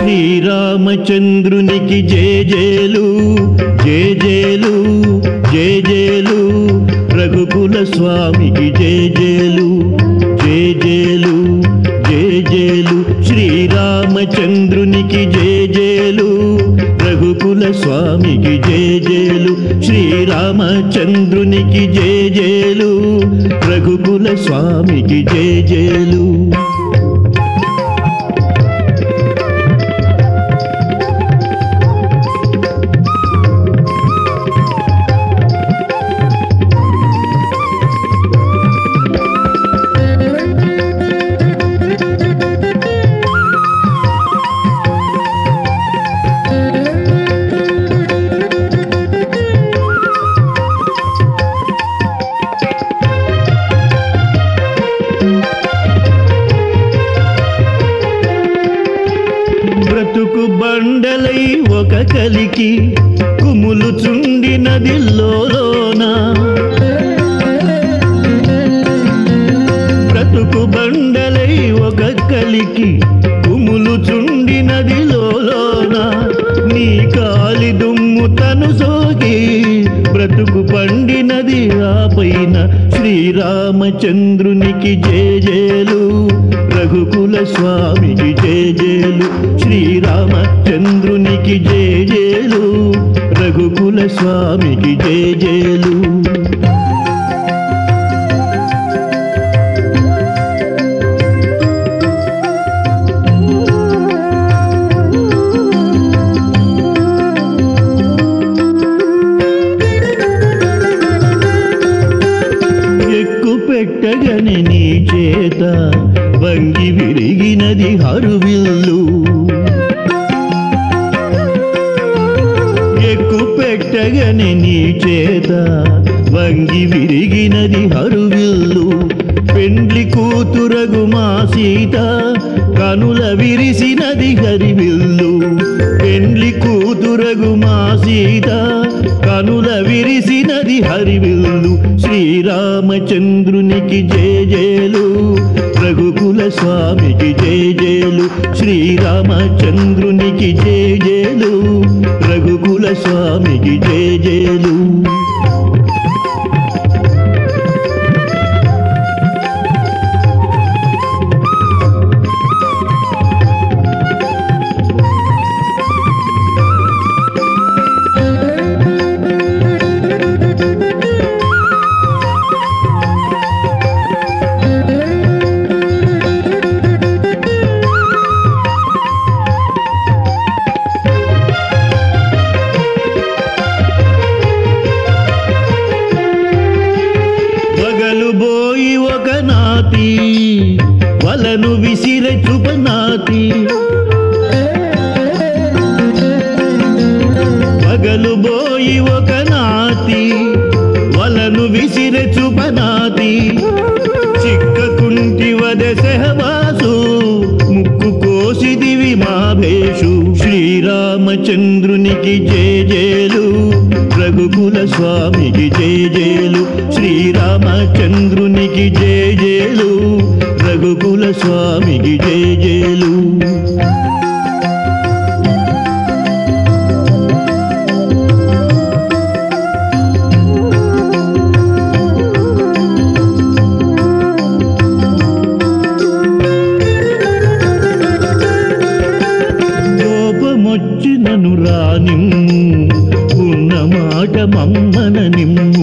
శ్రీరామచంద్రునికి జేజేలు జేజేలు జేజేలు రఘుకుల స్వామికి జేజేలు జేజేలు జేజేలు శ్రీరామచంద్రునికి జేజేలు రఘుకుల స్వామికి జేజేలు శ్రీరామచంద్రునికి జేజేలు రఘుకుల స్వామికి జేజేలు బ్రతుకు బండలై ఒక కలికి కుములు చుండి నదిలోన బ్రతుకు బండలై ఒక కలికి కుములు చుండి నదిలోన నీ కాలి దుమ్ము తను సోకి బ్రతుకు పండినది ఆ పైన శ్రీరామచంద్రునికి జేజేలు రఘుకుల స్వామికి జేజేలు శ్రీరామచంద్రునికి జేజేలు రఘుకుల స్వామికి జేజేలు ఎక్కు పెట్టగని నీ చేత వంగి విరిగినది హరువిల్లు ఎక్కు పెట్టగని నీ చేత వంగి విరిగినది హరువిల్లు పెండ్లి కూతురగు మా సీత కనుల విరిసినది హరివిల్లు పెండ్లి కూతురగు మా సీత కనుల విరిసినది హరివిల్లు శ్రీరామచంద్రునికి జేజేలు రఘుకుల స్వామికి జేజేలు శ్రీరామచంద్రునికి జేజేలు రఘుకుల స్వామికి జేజేలు పగలు బోయి ఒక నాతి వలను విసిర చూపనాతి పగలు బోయి ఒక నాతి వలను విసిర చూపనాతి చిక్కకుంటి వద సహవాసు ముక్కు కోసిదివి మా భేషు శ్రీరామచంద్రునికి జేజేలు రఘుకుల స్వామికి జేజేలు శ్రీరామచంద్రునికి జేజేలు రఘుకుల స్వామికి జేజేలు కోపమొచ్చినను రానిమ్ము ఉన్న మాట మమ్మన నిమ్ము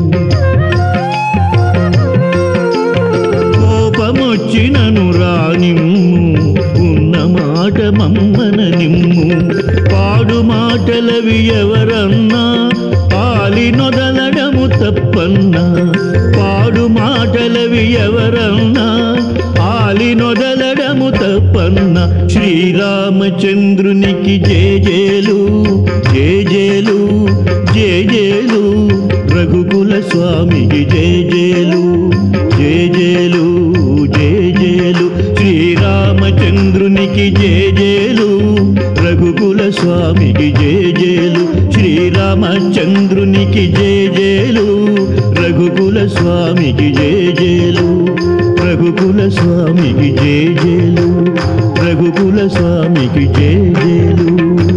కోపమొచ్చినను రానిమ్ము ఉన్న మాట మమ్మన నిమ్ము పాడు మాటలవి ఎవరన్నా పాలి నొదలడము తప్పన్నా పాడు మాటలవి ఎవరన్నా ఆలి నొదలడము తప్పన్న శ్రీరామచంద్రునికి జేజేలు జేజేలు జేజేలు రఘుకుల స్వామికి జేజేలు జేజేలు జేజేలు శ్రీరామచంద్రునికి జేజేలు రఘుకుల స్వామికి జేజేలు శ్రీరామచంద్రునికి జేజేలు రఘుకుల స్వామికి జేజేలు రఘుకుల స్వామికి జయ జయలు రఘుకుల స్వామికి జయ జయలు